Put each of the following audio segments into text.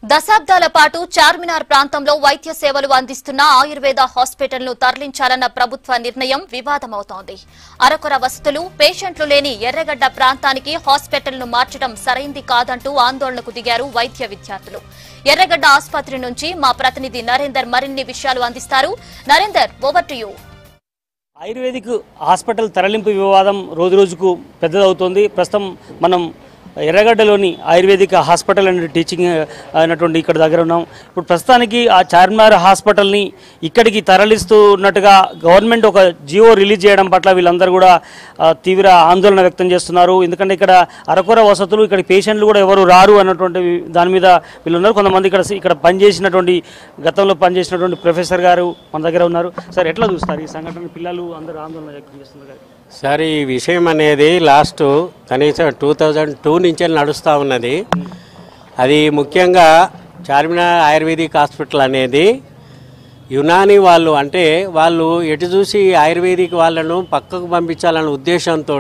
దశాబ్దాల పాటు చార్మినార్ ప్రాంతంలో వైద్య సేవలు అందిస్తున్న ఆయుర్వేద హాస్పిటల్ను తరలించాలన్న ప్రభుత్వ నిర్ణయం వివాదమవుతోంది అరకొర వసతులు పేషెంట్లు లేని ఎర్రగడ్డ ప్రాంతానికి హాస్పిటల్ను మార్చడం సరైంది కాదంటూ ఆందోళనకు దిగారు వైద్య విద్యార్థులు ఎర్రగడ్డ ఆసుపత్రి నుంచి మా ప్రతినిధి నరేందర్ మరిన్ని విషయాలు అందిస్తారు Narender over to you ayurvedic hospital తరలింపు వివాదం రోజు రోజుకు పెద్దదవుతోంది ప్రస్తుతం మనం ఎర్రగడ్డలోని ఆయుర్వేదిక్ హాస్పిటల్ అండ్ టీచింగ్ అయినటువంటి ఇక్కడ దగ్గర ఉన్నాం ఇప్పుడు ప్రస్తుతానికి ఆ చార్మినార్ హాస్పిటల్ని ఇక్కడికి తరలిస్తూ ఉన్నట్టుగా గవర్నమెంట్ ఒక జియో రిలీజ్ చేయడం పట్ల వీళ్ళందరూ కూడా ఆ, తీవ్ర ఆందోళన వ్యక్తం చేస్తున్నారు ఎందుకంటే ఇక్కడ అరకొర వసతులు ఇక్కడ పేషెంట్లు కూడా ఎవరు రారు అన్నటువంటి దాని మీద వీళ్ళు ఉన్నారు కొంతమంది ఇక్కడ ఇక్కడ పనిచేసినటువంటి గతంలో పనిచేసినటువంటి ప్రొఫెసర్ గారు మన దగ్గర ఉన్నారు సార్ ఎట్లా చూస్తారు ఈ సంఘటన పిల్లలు అందరూ ఆందోళన వ్యక్తం చేస్తున్నారు కదా. సార్ ఈ విషయం అనేది లాస్ట్ కనీసం టూ థౌజండ్ టూ నుంచే నడుస్తూ ఉన్నది అది ముఖ్యంగా చార్మినార్ ఆయుర్వేదిక్ హాస్పిటల్ అనేది యునాని వాళ్ళు అంటే వాళ్ళు ఎటు చూసి ఆయుర్వేదిక్ వాళ్ళను పక్కకు పంపించాలన్న ఉద్దేశంతో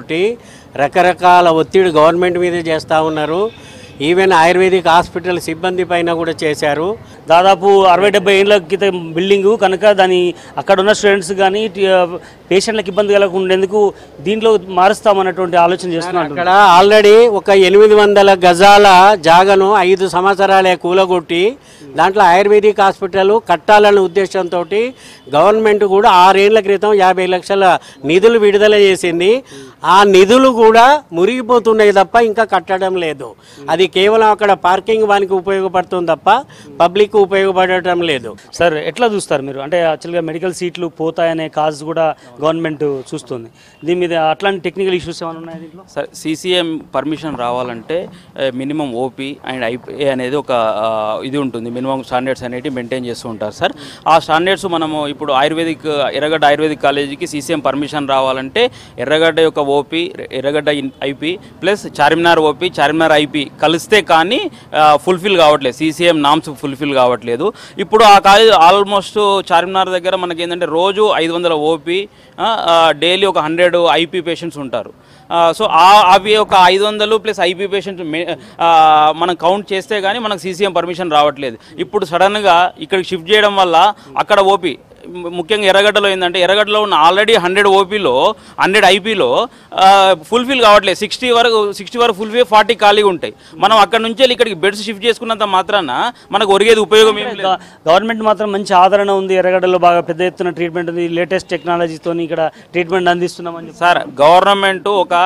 రకరకాల ఒత్తిడి గవర్నమెంట్ మీద చేస్తూ ఉన్నారు ఈవెన్ ఆయుర్వేదిక్ హాస్పిటల్ సిబ్బంది పైన కూడా చేశారు దాదాపు అరవై డెబ్బై ఏళ్ళ క్రితం బిల్డింగు కనుక దాని అక్కడ ఉన్న స్టూడెంట్స్ కానీ పేషెంట్లకు ఇబ్బంది కలగకుండేందుకు దీంట్లో మారుస్తామన్నటువంటి ఆలోచన చేస్తున్నారు అక్కడ ఆల్రెడీ ఒక ఎనిమిది వందల గజాల జాగను ఐదు సంవత్సరాలే కూలగొట్టి దాంట్లో ఆయుర్వేదిక్ హాస్పిటల్ కట్టాలనే ఉద్దేశంతో గవర్నమెంట్ కూడా ఆరేళ్ల క్రితం యాభై లక్షల నిధులు విడుదల చేసింది ఆ నిధులు కూడా మురిగిపోతున్నాయి తప్ప ఇంకా కట్టడం లేదు అది కేవలం అక్కడ పార్కింగ్ వానికి ఉపయోగపడుతుంది తప్ప పబ్లిక్ ఉపయోగపడటం లేదు సార్ ఎట్లా చూస్తారు మీరు అంటే యాక్చువల్గా మెడికల్ సీట్లు పోతాయనే కాజ్ కూడా గవర్నమెంట్ చూస్తుంది దీని మీద అట్లాంటి టెక్నికల్ ఇష్యూస్ ఏమైనా ఉన్నాయి దీంట్లో సరే సీసీఎం పర్మిషన్ రావాలంటే మినిమం ఓపీ అండ్ ఐపీఏ అనేది ఒక ఆ, ఇది ఉంటుంది మినిమం స్టాండర్డ్స్ అనేవి మెయింటైన్ చేస్తూ ఉంటారు సార్ ఆ స్టాండర్డ్స్ మనము ఇప్పుడు ఆయుర్వేదిక్ ఎర్రగడ్డ ఆయుర్వేదిక్ కాలేజీకి సీసీఎం పర్మిషన్ రావాలంటే ఎర్రగడ్డ యొక్క OP Erragadda IP plus Charminar OP Charminar IP కలిస్తే కానీ ఫుల్ఫిల్ కావట్లేదు సీసీఎం నామ్స్ ఫుల్ఫిల్ కావట్లేదు ఇప్పుడు ఆ కాలేజ్ ఆల్మోస్ట్ చార్మినార్ దగ్గర మనకి ఏంటంటే రోజు ఐదు వందల ఓపీ డైలీ ఒక హండ్రెడ్ ఐపీ పేషెంట్స్ ఉంటారు ఆ, సో ఆ అవి ఒక ఐదు వందలు ప్లస్ ఐపీ పేషెంట్స్ మనం కౌంట్ చేస్తే కానీ మనకు సీసీఎం పర్మిషన్ రావట్లేదు ఇప్పుడు సడన్గా ఇక్కడికి షిఫ్ట్ చేయడం వల్ల అక్కడ ఓపీ ముఖ్యంగా ఎర్రగడ్డలో ఏంటంటే ఎర్రగడ్డలో ఉన్న ఆల్రెడీ హండ్రెడ్ ఓపీలో హండ్రెడ్ ఐపీలో ఫుల్ఫిల్ కావట్లేదు సిక్స్టీ వరకు సిక్స్టీ వరకు ఫుల్ఫిల్ ఫార్టీ ఖాళీగా ఉంటాయి మనం అక్కడ నుంచి వెళ్ళి ఇక్కడికి బెడ్స్ షిఫ్ట్ చేసుకున్నంత మాత్రాన మనకు ఒరిగేది ఉపయోగం ఏం లేదు గ- గవర్నమెంట్ మాత్రం మంచి ఆదరణ ఉంది ఎర్రగడ్డలో బాగా పెద్ద ఎత్తున ట్రీట్మెంట్ ఉంది లేటెస్ట్ టెక్నాలజీతో ఇక్కడ ట్రీట్మెంట్ అందిస్తున్నామని చెప్పి సార్ గవర్నమెంట్ ఒక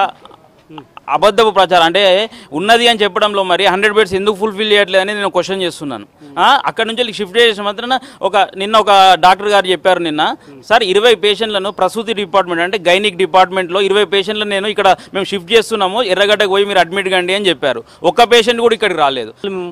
అబద్ధపు ప్రచారం అంటే ఉన్నది అని చెప్పడంలో మరి హండ్రెడ్ బెడ్స్ ఎందుకు ఫుల్ఫిల్ చేయట్లేదు అని నేను క్వశ్చన్ చేస్తున్నాను ఆ, అక్కడ నుంచి వెళ్ళి షిఫ్ట్ చేసిన మాత్రాన ఒక నిన్న ఒక డాక్టర్ గారు చెప్పారు నిన్న సార్ ఇరవై పేషెంట్లను ప్రసూతి డిపార్ట్మెంట్ అంటే గైనిక్ డిపార్ట్మెంట్లో ఇరవై పేషెంట్లను నేను ఇక్కడ మేము షిఫ్ట్ చేస్తున్నాము ఎర్రగడ్డకు పోయి మీరు అడ్మిట్ కండి అని చెప్పారు ఒక్క పేషెంట్ కూడా ఇక్కడికి రాలేదు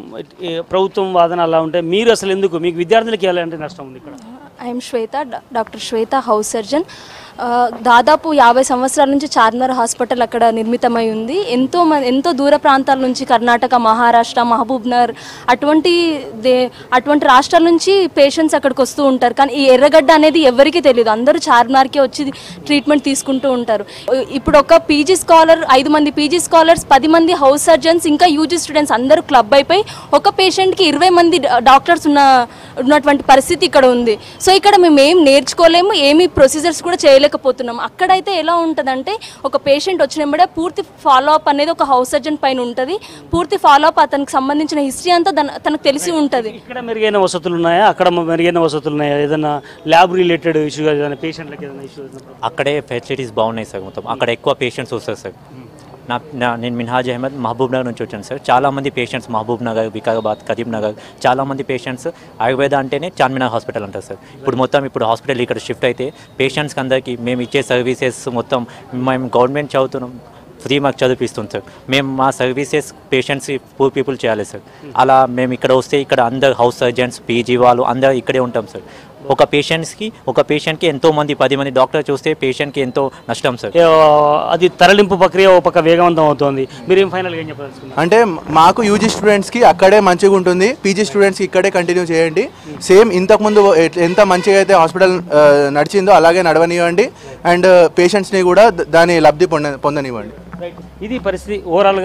ఏ ప్రభుత్వం వాదన అలా ఉంటే మీరు అసలు ఎందుకు మీకు విద్యార్థులకి ఎలాంటి నష్టం ఉంది ఇక్కడ ఐఎమ్ శ్వేత డా- డాక్టర్ శ్వేత హౌస్ సర్జన్ ఆ, దాదాపు యాభై సంవత్సరాల నుంచి చార్మినార్ హాస్పిటల్ అక్కడ నిర్మితమై ఉంది ఎంతో మంది ఎంతో దూర ప్రాంతాల నుంచి కర్ణాటక మహారాష్ట్ర మహబూబ్నగర్ అటువంటి దే అటువంటి రాష్ట్రాల నుంచి పేషెంట్స్ అక్కడికి వస్తూ ఉంటారు కానీ ఈ ఎర్రగడ్డ అనేది ఎవరికీ తెలియదు అందరూ చార్మినార్కే వచ్చి ట్రీట్మెంట్ తీసుకుంటూ ఉంటారు ఇప్పుడు ఒక పీజీ స్కాలర్ ఐదు మంది పీజీ స్కాలర్స్ పది మంది హౌస్ సర్జన్స్ ఇంకా యూజీ స్టూడెంట్స్ అందరూ క్లబ్ అయిపోయి ఒక పేషెంట్కి ఇరవై మంది డా- డాక్టర్స్ ఉన్న ఉన్నటువంటి పరిస్థితి ఇక్కడ ఉంది సో ఇక్కడ మేము ఏం నేర్చుకోలేము ఏమి ప్రొసీజర్స్ కూడా చేయలేకపోతున్నాం అక్కడైతే ఎలా ఉంటుందంటే ఒక పేషెంట్ వచ్చినప్పుడే పూర్తి ఫాలో అప్ అనేది ఒక హౌస్ సర్జన్ పైన ఉంటుంది పూర్తి ఫాలో అప్ అతనికి సంబంధించిన హిస్టరీ అంతా దాని- తనకు తెలిసి ఉంటుంది ఇక్కడ మెరుగైన వసతులు ఉన్నాయా అక్కడ మెరుగైన వసతులు ఉన్నాయా ఏదైనా ల్యాబ్ రిలేటెడ్ ఇష్యూ ఏదైనా పేషెంట్లకి ఏదైనా ఇష్యూ అక్కడే ఫెసిలిటీస్ బాగున్నాయి సార్ మొత్తం అక్కడ ఎక్కువ పేషెంట్స్ వస్తారు సార్ నా నా నేను మిన్హాజ్ అహ్మద్ మహబూబ్ నగర్ నుంచి వచ్చాను సార్ చాలామంది patients Mahbubnagar Vikarabad Karimnagar చాలామంది పేషెంట్స్ ఆయుర్వేద అంటేనే చార్మినార్ హాస్పిటల్ అంటారు సార్ ఇప్పుడు మొత్తం ఇప్పుడు హాస్పిటల్ ఇక్కడ షిఫ్ట్ అయితే పేషెంట్స్కి అందరికీ మేము ఇచ్చే సర్వీసెస్ మొత్తం మేము గవర్నమెంట్ చదువుతున్నాం ఫ్రీ మాకు చదివిస్తుంది సార్ మేము మా సర్వీసెస్ పేషెంట్స్ పూర్ పీపుల్ చేయాలి సార్ అలా మేము ఇక్కడ వస్తే ఇక్కడ అందరు హౌస్ సర్జన్స్ పీజీ వాళ్ళు అందరు ఇక్కడే ఉంటాం సార్ ఒక పేషెంట్స్కి ఒక పేషెంట్కి ఎంతో మంది పది మంది డాక్టర్ చూస్తే పేషెంట్కి ఎంతో నష్టం సార్ ఏ, అది తరలింపు ప్రక్రియ ఒక పక్క వేగవంతం అవుతోంది మీరేం ఫైనల్గా ఏం చెప్పదలుచుకున్నారు అంటే మాకు యూజీ స్టూడెంట్స్కి అక్కడే మంచిగా ఉంటుంది పీజీ స్టూడెంట్స్కి ఇక్కడే కంటిన్యూ చేయండి సేమ్ ఇంతకుముందు ఎట్- ఎంత మంచిగా అయితే హాస్పిటల్ ఆ, నడిచిందో అలాగే నడవనివ్వండి అండ్ పేషెంట్స్ని కూడా ద- దాని లబ్ధి పొంద పొందనివ్వండి రైట్ ఇది పరిస్థితి ఓవరాల్గా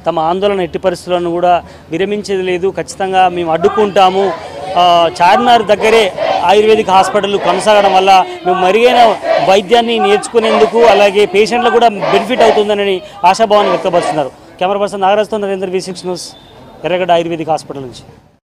తమ ఆందోళన ఎట్టి పరిస్థితులను కూడా విరమించేది లేదు ఖచ్చితంగా మేము అడ్డుకుంటాము ఆ, చార్మినార్ దగ్గరే ఆయుర్వేదిక్ హాస్పిటల్ కొనసాగడం వల్ల మేము మరుగైన వైద్యాన్ని నేర్చుకునేందుకు అలాగే పేషెంట్లకు కూడా బెనిఫిట్ అవుతుందని ఆశాభావాన్ని వ్యక్తపరుస్తున్నారు కెమెరా పర్సన్ నాగరాజ్తో Narendra V six news Erragadda ayurvedic hospital నుంచి